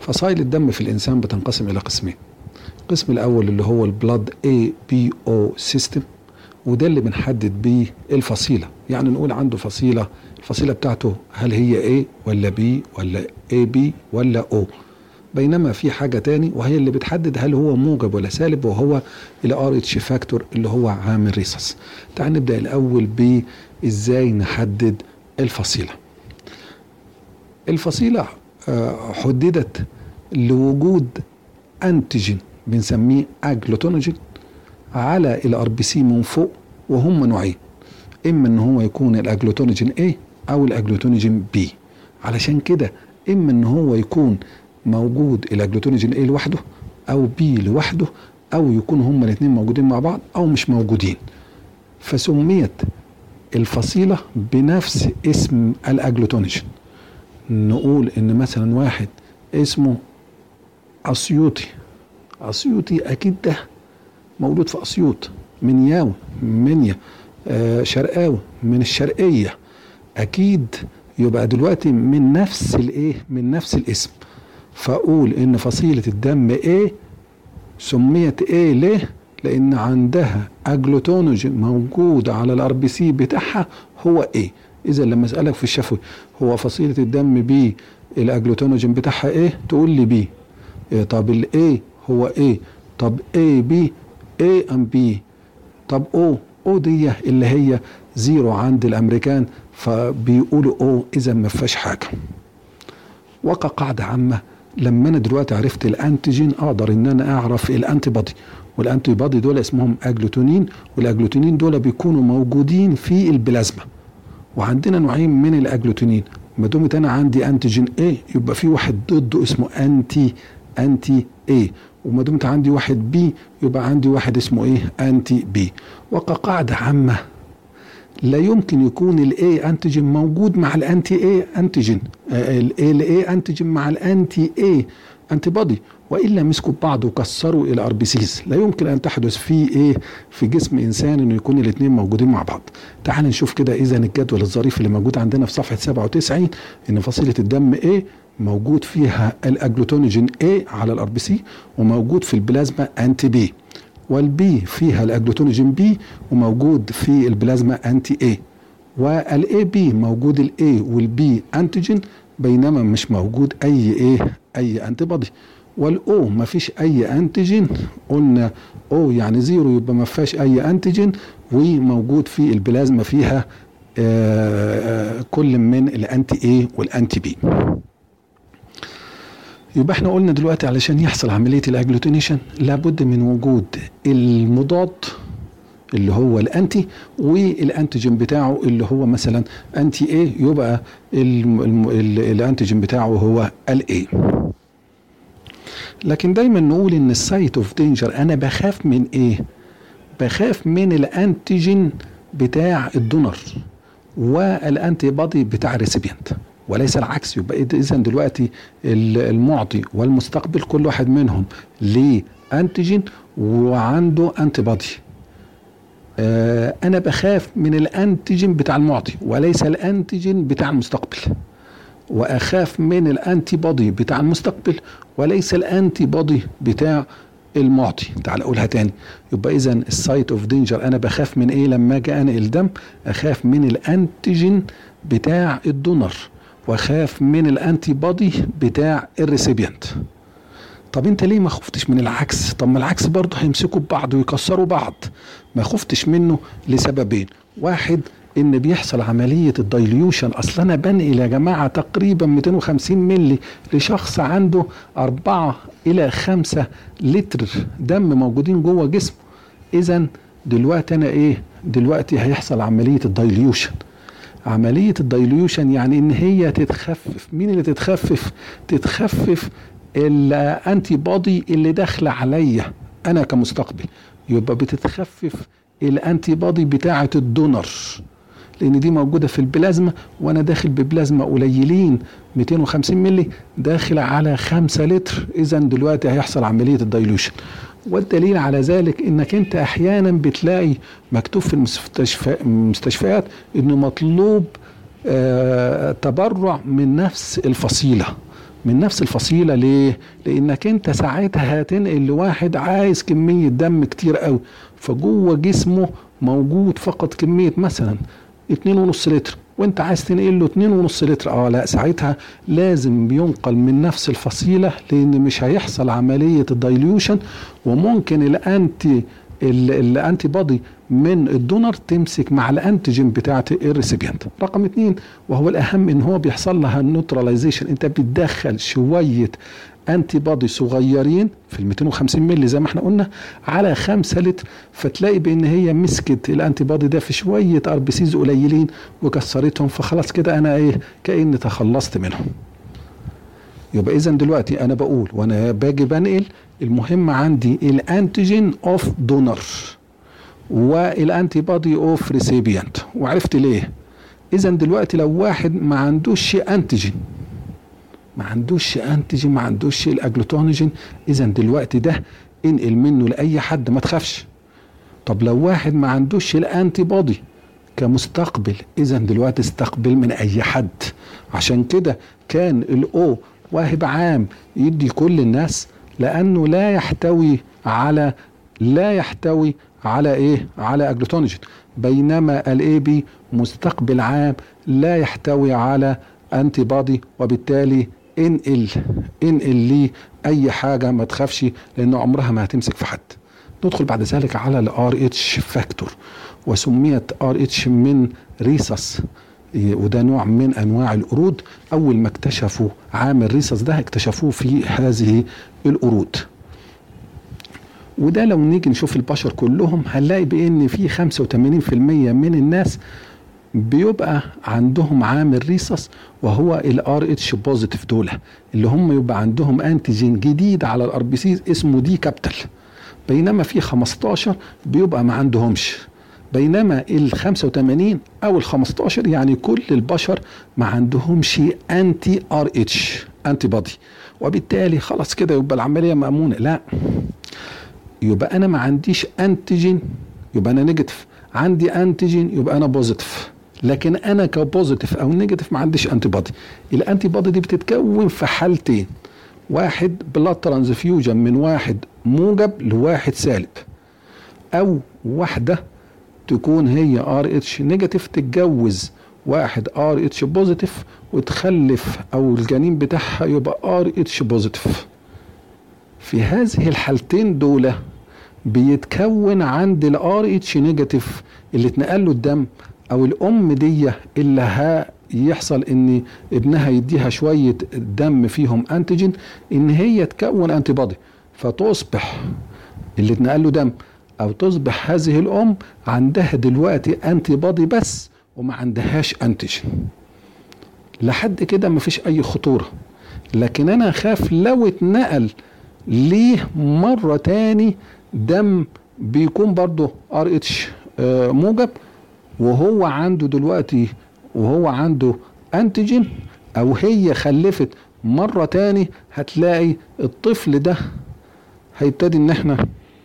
فصائل الدم في الانسان بتنقسم الى قسمين القسم الاول اللي هو البلاد اي بي او سيستم وده اللي بنحدد بيه الفصيله يعني نقول عنده فصيله الفصيله بتاعته هل هي A ولا B ولا اي بي ولا او بينما في حاجه تاني وهي اللي بتحدد هل هو موجب ولا سالب وهو الار اتش فاكتور اللي هو عامل ريسس تعال نبدا الاول بازاي نحدد الفصيله الفصيله آه، حددت لوجود انتيجين بنسميه اجلوتونوجين على الار بي سي من فوق وهم نوعين اما ان هو يكون الاجلوتونوجين A او الاجلوتونوجين B علشان كده اما ان هو يكون موجود الاجلوتونوجين A لوحده او B لوحده او يكون هما الاثنين موجودين مع بعض او مش موجودين فسميت الفصيلة بنفس اسم الاجلوتونوجين نقول ان مثلا واحد اسمه اسيوطي اسيوطي اكيد ده مولود في اسيوط من ياو منيا آه شرقاوي من الشرقيه اكيد يبقى دلوقتي من نفس الايه من نفس الاسم فاقول ان فصيله الدم ايه سميت ايه ليه لان عندها اجلوتونوجين موجود على الار بي سي بتاعها هو ايه اذا لما اسالك في الشفوي هو فصيله الدم بي الاجلوتونوجين بتاعها ايه تقول لي بي إيه طب الايه هو ايه طب اي بي اي ام بي طب او او دي اللي هي زيرو عند الامريكان فبيقولوا او اذا ما فيهاش حاجه وقع قاعده عامه لما انا دلوقتي عرفت الانتيجين اقدر ان انا اعرف الانتي بودي والانتي بودي دول اسمهم اجلوتونين والاجلوتونين دول بيكونوا موجودين في البلازما وعندنا نوعين من الاجلوتونين ما دمت انا عندي انتيجين ايه يبقى في واحد ضده اسمه انتي انتي ايه وما دمت عندي واحد بي يبقى عندي واحد اسمه ايه انتي بي وكقاعده عامه لا يمكن يكون الاي انتيجين موجود مع الانتي اي انتيجين الاي انتيجين مع الانتي اي انتي بودي والا مسكوا ببعض وكسروا الار بي سيز لا يمكن ان تحدث في ايه في جسم انسان انه يكون الاثنين موجودين مع بعض تعال نشوف كده اذا الجدول الظريف اللي موجود عندنا في صفحه 97 ان فصيله الدم ايه موجود فيها الاجلوتونيجين A على الار بي سي وموجود في البلازما انتي بي والبي فيها الاجلوتونيجين بي وموجود في البلازما انتي A والاي بي موجود الاي والبي انتيجين بينما مش موجود اي ايه اي انتي بودي والاو ما فيش اي انتيجين قلنا او يعني زيرو يبقى ما فيهاش اي انتيجين وموجود في البلازما فيها آآ آه، آآ كل من الانتي اي والانتي بي يبقى احنا قلنا دلوقتي علشان يحصل عملية الاجلوتينيشن لابد من وجود المضاد اللي هو الانتي والانتيجين بتاعه اللي هو مثلا انتي ايه يبقى الانتيجين بتاعه هو الاي لكن دايما نقول ان السايت اوف دينجر انا بخاف من ايه بخاف من الانتيجين بتاع الدونر والانتي بادي بتاع الريسيبيانت وليس العكس يبقى اذا دلوقتي المعطي والمستقبل كل واحد منهم ليه انتيجين وعنده انتي بادي آه انا بخاف من الانتيجين بتاع المعطي وليس الانتيجين بتاع المستقبل واخاف من الانتي بودي بتاع المستقبل وليس الانتي بودي بتاع المعطي تعال اقولها تاني يبقى اذا السايت اوف دينجر انا بخاف من ايه لما اجي انقل دم اخاف من الانتيجين بتاع الدونر واخاف من الانتي بودي بتاع الريسيبيانت طب انت ليه ما خفتش من العكس طب ما العكس برضه هيمسكوا ببعض ويكسروا بعض ما خفتش منه لسببين واحد ان بيحصل عمليه الدايليوشن اصل انا بنقل يا جماعه تقريبا 250 ملي لشخص عنده 4 الى 5 لتر دم موجودين جوه جسمه اذا دلوقتي انا ايه دلوقتي هيحصل عمليه الدايليوشن عملية الدايليوشن يعني ان هي تتخفف مين اللي تتخفف تتخفف الانتي بودي اللي داخله عليا انا كمستقبل يبقى بتتخفف الانتي بودي بتاعه الدونر لان دي موجوده في البلازما وانا داخل ببلازما قليلين 250 ملي داخل على 5 لتر اذا دلوقتي هيحصل عمليه الدايلوشن والدليل على ذلك انك انت احيانا بتلاقي مكتوب في المستشفيات انه مطلوب آه تبرع من نفس الفصيله من نفس الفصيلة ليه؟ لأنك أنت ساعتها هتنقل لواحد عايز كمية دم كتير قوي فجوه جسمه موجود فقط كمية مثلا اتنين ونص لتر وانت عايز تنقل له اتنين ونص لتر اه لا ساعتها لازم بينقل من نفس الفصيلة لأن مش هيحصل عملية الدايليوشن وممكن الأنتي الانتي بودي من الدونر تمسك مع الانتيجين بتاعت الريسيبيانت رقم اتنين وهو الاهم ان هو بيحصل لها نوتراليزيشن انت بتدخل شويه انتي بودي صغيرين في ال 250 مللي زي ما احنا قلنا على 5 لتر فتلاقي بان هي مسكت الانتي بودي ده في شويه ار بي سيز قليلين وكسرتهم فخلاص كده انا ايه كاني تخلصت منهم يبقى اذا دلوقتي انا بقول وانا باجي بنقل المهم عندي الانتيجين اوف دونر والانتي بودي اوف ريسيبيانت وعرفت ليه اذا دلوقتي لو واحد ما عندوش انتيجين ما عندوش انتيجين ما عندوش الاجلوتونيجين اذا دلوقتي ده انقل منه لاي حد ما تخافش طب لو واحد ما عندوش الانتي بودي كمستقبل اذا دلوقتي استقبل من اي حد عشان كده كان الاو واهب عام يدي كل الناس لانه لا يحتوي على لا يحتوي على ايه على اجلوتونيجين بينما الاي بي مستقبل عام لا يحتوي على انتي بادي وبالتالي انقل انقل لي اي حاجه ما تخافش لانه عمرها ما هتمسك في حد ندخل بعد ذلك على الار اتش فاكتور وسميت ار اتش من ريسس وده نوع من انواع القرود اول ما اكتشفوا عامل ريسس ده اكتشفوه في هذه القرود وده لو نيجي نشوف البشر كلهم هنلاقي بان في 85% من الناس بيبقى عندهم عامل ريسس وهو الار اتش بوزيتيف دول اللي هم يبقى عندهم انتيجين جديد على الار بي سي اسمه دي كابتل بينما في 15 بيبقى ما عندهمش بينما ال 85 او ال 15 يعني كل البشر ما عندهمش انتي ار اتش انتي بودي وبالتالي خلاص كده يبقى العمليه مامونه لا يبقى انا ما عنديش انتيجين يبقى انا نيجاتيف عندي انتيجين يبقى انا بوزيتيف لكن انا كبوزيتيف او نيجاتيف ما عنديش انتي بودي الانتي بودي دي بتتكون في حالتين واحد بلاد ترانزفيوجن من واحد موجب لواحد سالب او واحده تكون هي ار اتش نيجاتيف تتجوز واحد ار اتش بوزيتيف وتخلف او الجنين بتاعها يبقى ار اتش بوزيتيف في هذه الحالتين دول بيتكون عند الار اتش نيجاتيف اللي اتنقل له الدم او الام دي اللي يحصل ان ابنها يديها شويه دم فيهم انتيجين ان هي تكون انتي بودي فتصبح اللي اتنقل له دم او تصبح هذه الام عندها دلوقتي انتي بودي بس وما عندهاش انتيجين لحد كده مفيش اي خطوره لكن انا اخاف لو اتنقل ليه مره تاني دم بيكون برضه ار اتش موجب وهو عنده دلوقتي وهو عنده انتيجين او هي خلفت مره تاني هتلاقي الطفل ده هيبتدي ان احنا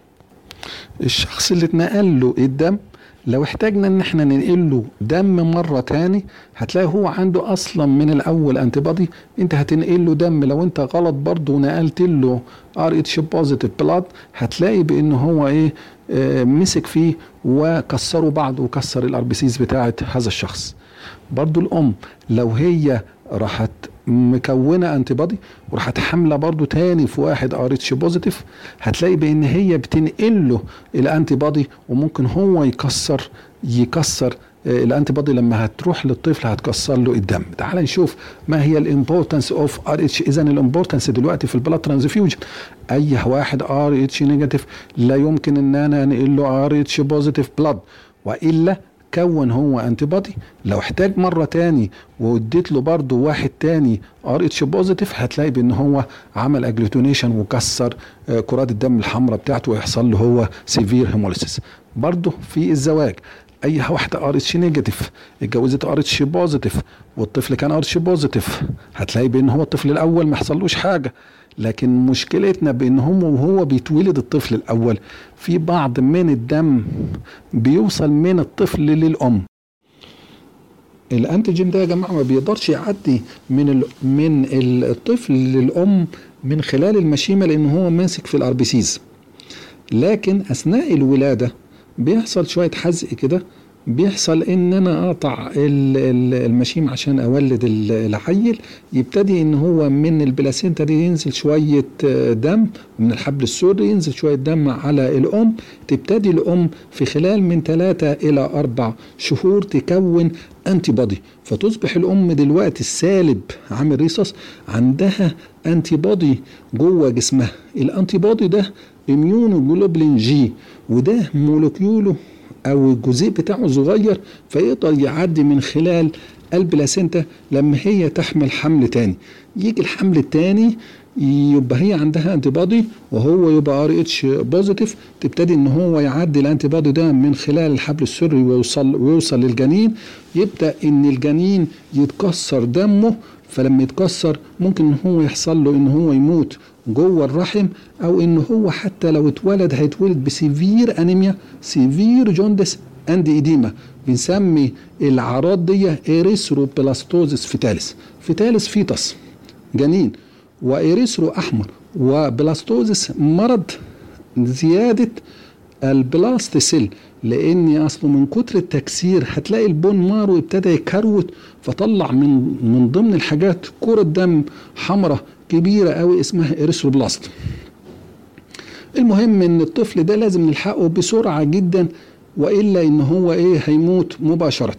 الشخص اللي اتنقل له الدم لو احتاجنا ان احنا ننقل له دم مره تاني هتلاقي هو عنده اصلا من الاول انتي بادي انت هتنقل له دم لو انت غلط برضه ونقلت له ار اتش بوزيتيف بلاد هتلاقي بان هو ايه آه مسك فيه وكسروا بعض وكسر الار بي سيز بتاعت هذا الشخص برضه الام لو هي راحت مكونه انتي بادي وراحت حامله برضو تاني في واحد ار اتش بوزيتيف هتلاقي بان هي بتنقل له الانتي بادي وممكن هو يكسر يكسر الانتي بادي لما هتروح للطفل هتكسر له الدم تعال نشوف ما هي الامبورتنس اوف ار اتش اذا الامبورتنس دلوقتي في البلاد ترانزفيوجن اي واحد ار اتش نيجاتيف لا يمكن ان انا انقل له ار اتش بوزيتيف بلاد والا كون هو انتي بودي لو احتاج مره تاني واديت له برضه واحد تاني ار اتش بوزيتيف هتلاقي بان هو عمل اجلوتونيشن وكسر كرات الدم الحمراء بتاعته ويحصل له هو سيفير هيموليسيس برضه في الزواج اي واحده ار اتش نيجاتيف اتجوزت ار اتش بوزيتيف والطفل كان ار اتش بوزيتيف هتلاقي بان هو الطفل الاول ما حصلوش حاجه لكن مشكلتنا بان هم وهو بيتولد الطفل الاول في بعض من الدم بيوصل من الطفل للام الانتيجين ده يا جماعه ما بيقدرش يعدي من ال... من الطفل للام من خلال المشيمه لان هو ماسك في الار بي سيز لكن اثناء الولاده بيحصل شويه حزق كده بيحصل ان انا اقطع المشيم عشان اولد العيل يبتدي ان هو من البلاسينتا دي ينزل شويه دم من الحبل السري ينزل شويه دم على الام تبتدي الام في خلال من ثلاثة الى اربع شهور تكون انتي بودي فتصبح الام دلوقتي السالب عامل ريسس عندها انتي بودي جوه جسمها الانتي بودي ده اميونوجلوبلين جي وده مولكيوله او الجزيء بتاعه صغير فيقدر يعدي من خلال البلاسينتا لما هي تحمل حمل تاني يجي الحمل التاني يبقى هي عندها انتي بودي وهو يبقى ار اتش بوزيتيف تبتدي ان هو يعدي الانتي بودي ده من خلال الحبل السري ويوصل ويوصل للجنين يبدا ان الجنين يتكسر دمه فلما يتكسر ممكن ان هو يحصل له ان هو يموت جوه الرحم او ان هو حتى لو اتولد هيتولد بسيفير انيميا سيفير جوندس اند ايديما بنسمي الاعراض دي اريثروبلاستوزس فيتاليس فيتاليس فيتس جنين وإيريثرو احمر وبلاستوزس مرض زياده البلاست سيل لان اصله من كتر التكسير هتلاقي البون مارو ابتدى يكروت فطلع من من ضمن الحاجات كرة دم حمراء كبيرة قوي اسمها اريثروبلاست المهم ان الطفل ده لازم نلحقه بسرعة جدا والا ان هو ايه هيموت مباشرة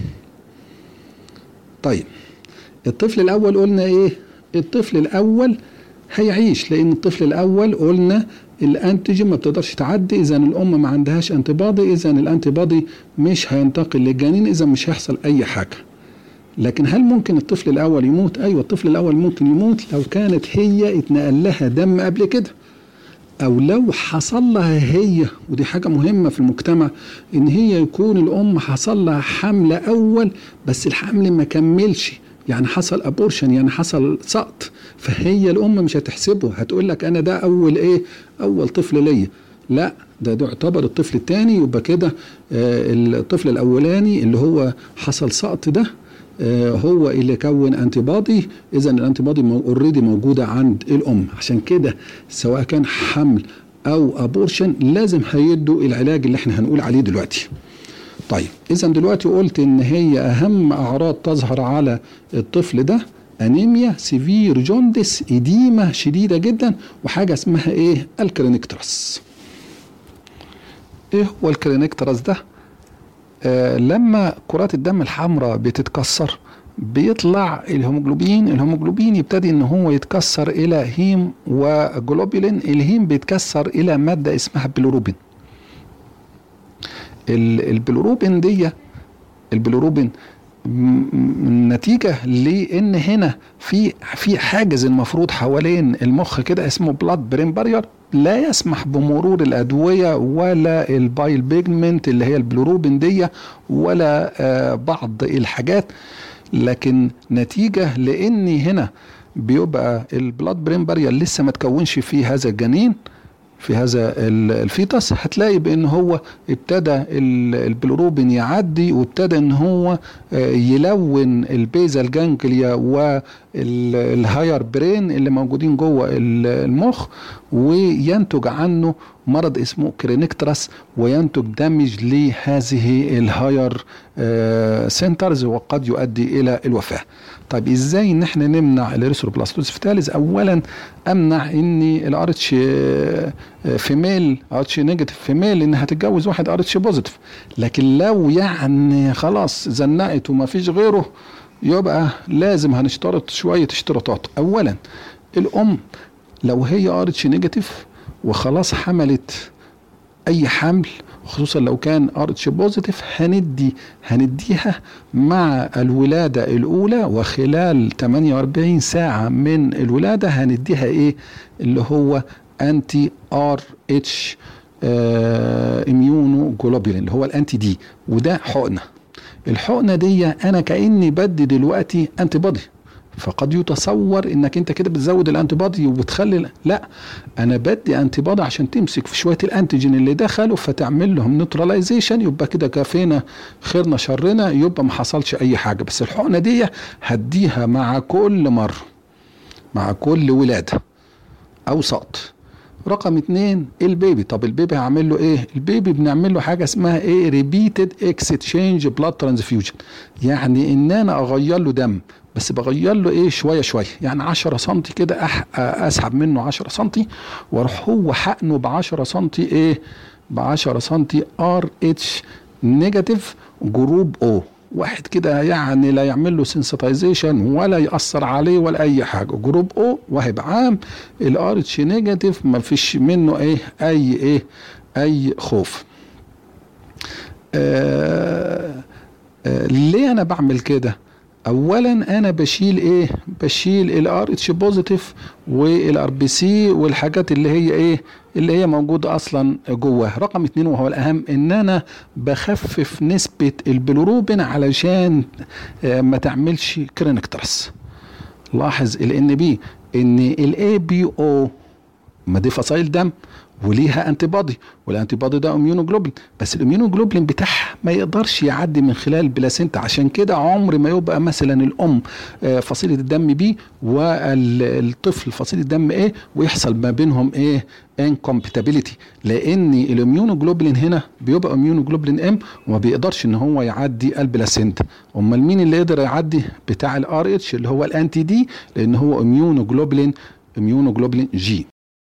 طيب الطفل الاول قلنا ايه الطفل الاول هيعيش لان الطفل الاول قلنا الانتيجين ما بتقدرش تعدي اذا الام ما عندهاش انتي بادي اذا الانتي بادي مش هينتقل للجنين اذا مش هيحصل اي حاجه لكن هل ممكن الطفل الاول يموت ايوه الطفل الاول ممكن يموت لو كانت هي اتنقل لها دم قبل كده او لو حصل لها هي ودي حاجه مهمه في المجتمع ان هي يكون الام حصل لها حمل اول بس الحمل ما كملش يعني حصل ابورشن يعني حصل سقط فهي الام مش هتحسبه هتقول لك انا ده اول ايه اول طفل ليا لا ده, ده يعتبر الطفل الثاني يبقى كده آه الطفل الاولاني اللي هو حصل سقط ده آه هو اللي كون انتي بادي اذا الانتي بادي اوريدي موجوده عند الام عشان كده سواء كان حمل او ابورشن لازم هيدوا العلاج اللي احنا هنقول عليه دلوقتي طيب اذا دلوقتي قلت ان هي اهم اعراض تظهر على الطفل ده انيميا سيفير جوندس اديمه شديده جدا وحاجه اسمها ايه الكرينكترس ايه هو الكرينكترس ده آه لما كرات الدم الحمراء بتتكسر بيطلع الهيموجلوبين الهيموجلوبين يبتدي ان هو يتكسر الى هيم وجلوبولين الهيم بيتكسر الى ماده اسمها بيلوروبين البلوروبين دي البلوروبين نتيجة لأن هنا في في حاجز المفروض حوالين المخ كده اسمه بلاد برين بارير لا يسمح بمرور الأدوية ولا البايل بيجمنت اللي هي البلوروبين دي ولا آه بعض الحاجات لكن نتيجة لأن هنا بيبقى البلاد برين بارير لسه ما تكونش فيه هذا الجنين في هذا الفيتس هتلاقي بان هو ابتدى البلوروبين يعدي وابتدى ان هو يلون البيزال جانجليا والهاير برين اللي موجودين جوه المخ وينتج عنه مرض اسمه كرينكترس وينتج دمج لهذه الهاير سنترز وقد يؤدي الى الوفاه. طيب ازاي ان احنا نمنع الاريثروبلاستوز فيتاليز؟ اولا امنع ان الارتش فيميل ارتش نيجاتيف فيميل انها تتجوز واحد ارتش بوزيتيف لكن لو يعني خلاص زنقت وما فيش غيره يبقى لازم هنشترط شويه اشتراطات اولا الام لو هي ارتش نيجاتيف وخلاص حملت اي حمل خصوصا لو كان ارتش بوزيتيف هندي هنديها مع الولاده الاولى وخلال 48 ساعه من الولاده هنديها ايه اللي هو انتي ار اتش اميونو جلوبولين اللي هو الانتي دي وده حقنه الحقنه دي انا كاني بدي دلوقتي انتي بودي فقد يتصور انك انت كده بتزود الانتي بودي وبتخلي لا انا بدي انتي بودي عشان تمسك في شويه الانتيجين اللي دخلوا فتعمل لهم نيوتراليزيشن يبقى كده كافينا خيرنا شرنا يبقى ما حصلش اي حاجه بس الحقنه دي هديها مع كل مره مع كل ولاده او سقط رقم اتنين البيبي طب البيبي هعمل له ايه البيبي بنعمل له حاجه اسمها ايه ريبيتد اكستشينج بلاد ترانسفيوجن يعني ان انا اغير له دم بس بغير له ايه شويه شويه يعني 10 سم كده أح... اسحب منه 10 سم واروح هو حقنه ب 10 سم ايه ب 10 سم ار اتش نيجاتيف جروب او واحد كده يعني لا يعمل له سنسيتايزيشن ولا ياثر عليه ولا اي حاجه جروب او وهيبقى عام الار اتش نيجاتيف ما فيش منه ايه اي ايه اي خوف آه آه ليه انا بعمل كده اولا انا بشيل ايه بشيل الار اتش بوزيتيف والار بي سي والحاجات اللي هي ايه اللي هي موجوده اصلا جواه رقم اتنين وهو الاهم ان انا بخفف نسبه البلوروبين علشان ما تعملش كرينكترس لاحظ الان بي ان الاي بي او ما دي فصائل دم وليها انتي بودي والانتي بودي ده اميونوجلوبولين بس الاميونوجلوبولين بتاعها ما يقدرش يعدي من خلال البلاسينتا عشان كده عمر ما يبقى مثلا الام فصيله الدم بي والطفل فصيله الدم ايه ويحصل ما بينهم ايه انكومباتيبيليتي لان الاميونوجلوبولين هنا بيبقى اميونوجلوبولين ام وما بيقدرش ان هو يعدي البلاسينتا امال مين اللي يقدر يعدي بتاع الار اتش اللي هو الانتي دي لان هو اميونوجلوبولين اميونوجلوبولين جي